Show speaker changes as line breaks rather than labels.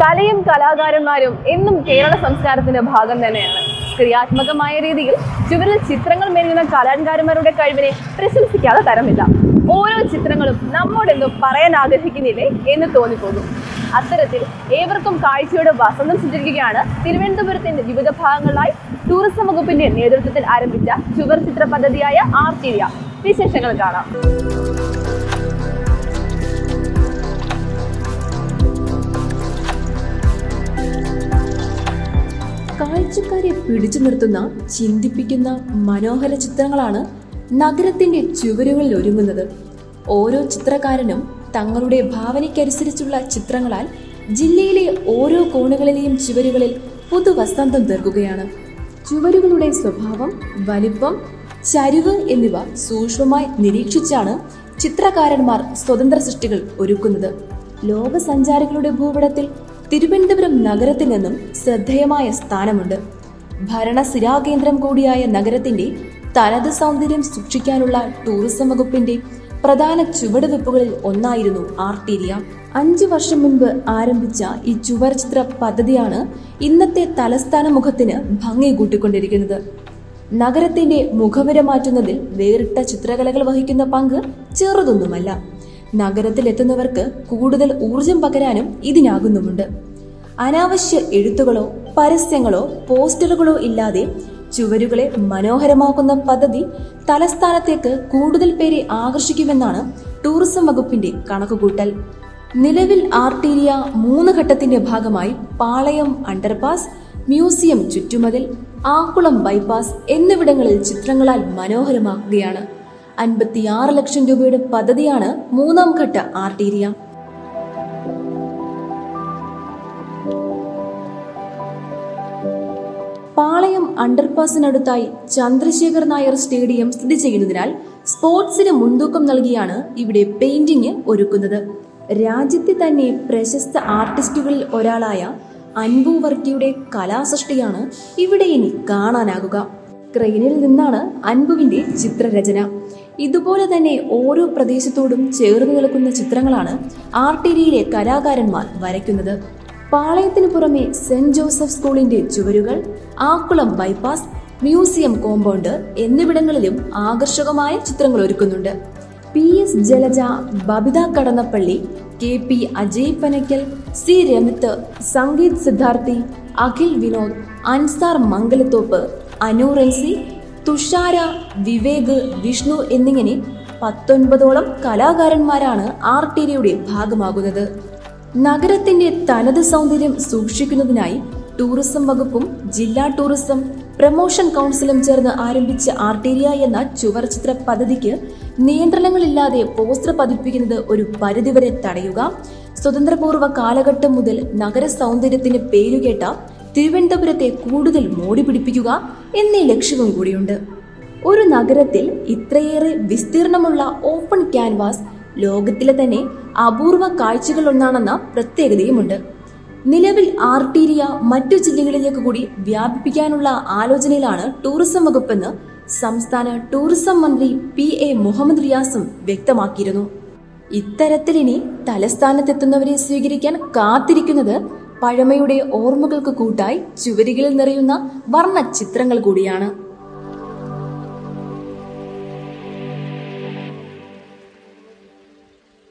കലയും കലാകാരന്മാരും എന്നും കേരള സംസ്കാരത്തിന്റെ ഭാഗം തന്നെയാണ് ക്രിയാത്മകമായ രീതിയിൽ ചുവരിൽ ചിത്രങ്ങൾ മെരുകുന്ന കലാകാരന്മാരുടെ കഴിവിനെ പ്രശംസിക്കാതെ തരമില്ല ഓരോ ചിത്രങ്ങളും നമ്മോടെന്തോ പറയാൻ ആഗ്രഹിക്കുന്നില്ലേ എന്ന് തോന്നിപ്പോകും അത്തരത്തിൽ ഏവർക്കും കാഴ്ചയുടെ വസന്തം സൃഷ്ടിക്കുകയാണ് തിരുവനന്തപുരത്തിന്റെ വിവിധ ഭാഗങ്ങളിലായി ടൂറിസം വകുപ്പിന്റെ നേതൃത്വത്തിൽ ആരംഭിച്ച ചുവർ ചിത്ര പദ്ധതിയായ ആർട്ടീരിയ വിശേഷങ്ങൾ കാണാം
കാഴ്ചക്കാരെ പിടിച്ചു നിർത്തുന്ന ചിന്തിപ്പിക്കുന്ന മനോഹര ചിത്രങ്ങളാണ് നഗരത്തിന്റെ ചുവരുകളിൽ ഒരുങ്ങുന്നത് ഓരോ ചിത്രകാരനും തങ്ങളുടെ ഭാവനയ്ക്കനുസരിച്ചുള്ള ചിത്രങ്ങളാൽ ജില്ലയിലെ ഓരോ കോണുകളിലെയും ചുവരുകളിൽ പുതുവസന്തം തീർക്കുകയാണ് ചുവരുകളുടെ സ്വഭാവം വലിപ്പം ചരിവ് എന്നിവ സൂക്ഷ്മമായി നിരീക്ഷിച്ചാണ് ചിത്രകാരന്മാർ സ്വതന്ത്ര സൃഷ്ടികൾ ഒരുക്കുന്നത് ലോകസഞ്ചാരികളുടെ ഭൂപടത്തിൽ തിരുവനന്തപുരം നഗരത്തിൽ നിന്നും ശ്രദ്ധേയമായ സ്ഥാനമുണ്ട് ഭരണസിരാകേന്ദ്രം കൂടിയായ നഗരത്തിന്റെ തനത് സൗന്ദര്യം സൂക്ഷിക്കാനുള്ള ടൂറിസം വകുപ്പിന്റെ പ്രധാന ചുവടുവെപ്പുകളിൽ ഒന്നായിരുന്നു ആർട്ടീരിയ അഞ്ചു വർഷം മുൻപ് ആരംഭിച്ച ഈ ചുവർ ചിത്ര പദ്ധതിയാണ് ഇന്നത്തെ തലസ്ഥാന മുഖത്തിന് ഭംഗി കൂട്ടിക്കൊണ്ടിരിക്കുന്നത് നഗരത്തിന്റെ മുഖവര മാറ്റുന്നതിൽ വേറിട്ട ചിത്രകലകൾ വഹിക്കുന്ന പങ്ക് ചെറുതൊന്നുമല്ല നഗരത്തിലെത്തുന്നവർക്ക് കൂടുതൽ ഊർജം പകരാനും ഇതിനാകുന്നുമുണ്ട് അനാവശ്യ എഴുത്തുകളോ പരസ്യങ്ങളോ പോസ്റ്ററുകളോ ഇല്ലാതെ ചുവരുകളെ മനോഹരമാക്കുന്ന പദ്ധതി തലസ്ഥാനത്തേക്ക് കൂടുതൽ പേരെ ആകർഷിക്കുമെന്നാണ് ടൂറിസം വകുപ്പിന്റെ കണക്കുകൂട്ടൽ നിലവിൽ ആർട്ടീരിയ മൂന്ന് ഘട്ടത്തിന്റെ ഭാഗമായി പാളയം അണ്ടർപാസ് മ്യൂസിയം ചുറ്റുമതിൽ ആക്കുളം ബൈപ്പാസ് എന്നിവിടങ്ങളിൽ ചിത്രങ്ങളാൽ മനോഹരമാക്കുകയാണ് അൻപത്തിയാറ് ലക്ഷം രൂപയുടെ പദ്ധതിയാണ് മൂന്നാം ഘട്ട ആർട്ടീരിയ പാളയം അണ്ടർപാസിനടുത്തായി ചന്ദ്രശേഖർ നായർ സ്റ്റേഡിയം സ്ഥിതി ചെയ്യുന്നതിനാൽ സ്പോർട്സിന് മുൻതൂക്കം നൽകിയാണ് ഇവിടെ പെയിന്റിംഗ് ഒരുക്കുന്നത് രാജ്യത്തെ തന്നെ പ്രശസ്ത ആർട്ടിസ്റ്റുകളിൽ ഒരാളായ അൻബു വർക്കിയുടെ കലാസൃഷ്ടിയാണ് ഇവിടെ ഇനി കാണാനാകുക ക്രെയിനിൽ നിന്നാണ് അൻബുവിന്റെ ചിത്രരചന ഇതുപോലെ തന്നെ ഓരോ പ്രദേശത്തോടും ചേർന്ന് നിൽക്കുന്ന ചിത്രങ്ങളാണ് ആർട്ടിരിയിലെ കലാകാരന്മാർ വരയ്ക്കുന്നത് പാളയത്തിനു പുറമെ സെന്റ് ജോസഫ് സ്കൂളിന്റെ ചുവരുകൾ ആക്കുളം ബൈപ്പാസ് മ്യൂസിയം കോമ്പൗണ്ട് എന്നിവിടങ്ങളിലും ആകർഷകമായ ചിത്രങ്ങൾ ഒരുക്കുന്നുണ്ട് P S Jalaja Babitha Kadannappally K P Ajay Panakkal C Ramith Sangeeth Siddharthi Akhil Vinod Ansar Mangalathoppu Anuransi Thushara Vivek Vishnu എന്നിങ്ങനെ പത്തൊൻപതോളം കലാകാരന്മാരാണ് ആർട്ടീരിയുടെ ഭാഗമാകുന്നത് നഗരത്തിന്റെ തനത് സൗന്ദര്യം സൂക്ഷിക്കുന്നതിനായി ടൂറിസം വകുപ്പും ജില്ലാ ടൂറിസം പ്രൊമോഷൻ കൗൺസിലും ചേർന്ന് ആരംഭിച്ച ആർട്ടീരിയ എന്ന ചുവർ ചിത്ര പദ്ധതിക്ക് നിയന്ത്രണങ്ങളില്ലാതെ പോസ്റ്റർ പതിപ്പിക്കുന്നത് ഒരു പരിധിവരെ തടയുക സ്വതന്ത്രപൂർവ്വ കാലഘട്ടം മുതൽ നഗര സൗന്ദര്യത്തിന് പേരുകേട്ട തിരുവനന്തപുരത്തെ കൂടുതൽ മോടി പിടിപ്പിക്കുക എന്നീ ലക്ഷ്യവും കൂടിയുണ്ട് ഒരു നഗരത്തിൽ ഇത്രയേറെ വിസ്തീർണമുള്ള ഓപ്പൺ ക്യാൻവാസ് ലോകത്തിലെ തന്നെ അപൂർവ കാഴ്ചകളൊന്നാണെന്ന പ്രത്യേകതയുമുണ്ട് നിലവിൽ ആർട്ടീരിയ മറ്റു ജില്ലകളിലേക്ക് കൂടി വ്യാപിപ്പിക്കാനുള്ള ആലോചനയിലാണ് ടൂറിസം വകുപ്പെന്ന് സംസ്ഥാന ടൂറിസം മന്ത്രി പി എ മുഹമ്മദ് റിയാസും വ്യക്തമാക്കിയിരുന്നു ഇത്തരത്തിലിനി തലസ്ഥാനത്തെത്തുന്നവരെ സ്വീകരിക്കാൻ കാത്തിരിക്കുന്നത് പഴമയുടെ ഓർമ്മകൾക്ക് കൂട്ടായി ചുവരുകളിൽ നിറയുന്ന വർണ്ണ ചിത്രങ്ങൾ കൂടിയാണ്